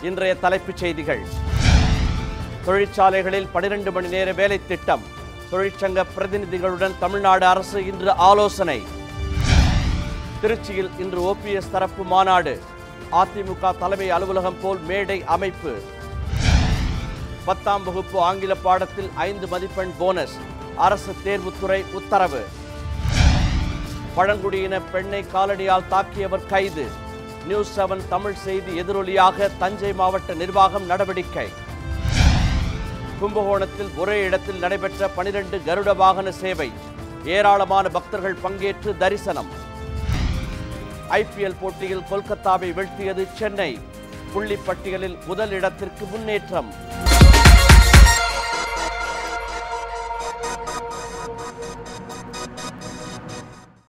இன்றைய தலைப்புச் செய்திகள் தொழிற்சாலைகளில் 12 மணி நேர வேலை திட்டம் தொழிற்சங்க பிரதிநிதிகளுடன் தமிழ்நாடு அரசு இன்று ஆலோசனை திருச்சியில் இன்று ஓபிஎஸ் தரப்பு மாநாடு அதிமுக தலைமை அலுவலகம் போல் மேடை அமைப்பு பத்தாம் வகுப்பு ஆங்கில பாடத்தில் ஐந்து மதிப்பெண் போனஸ் அரசு தேர்வுத்துறை உத்தரவு பழங்குடியின பெண்ணை காலடியால் தாக்கியவர் கைது நியூஸ் செவன் தமிழ் செய்தி எதிரொலியாக தஞ்சை மாவட்ட நிர்வாகம் நடவடிக்கை கும்பகோணத்தில் ஒரே இடத்தில் நடைபெற்ற பனிரெண்டு கருட வாகன சேவை ஏராளமான பக்தர்கள் பங்கேற்று தரிசனம் ஐபிஎல் போட்டியில் கொல்கத்தாவை வீழ்த்தியது சென்னை புள்ளி பட்டியலில் முதல் இடத்திற்கு முன்னேற்றம்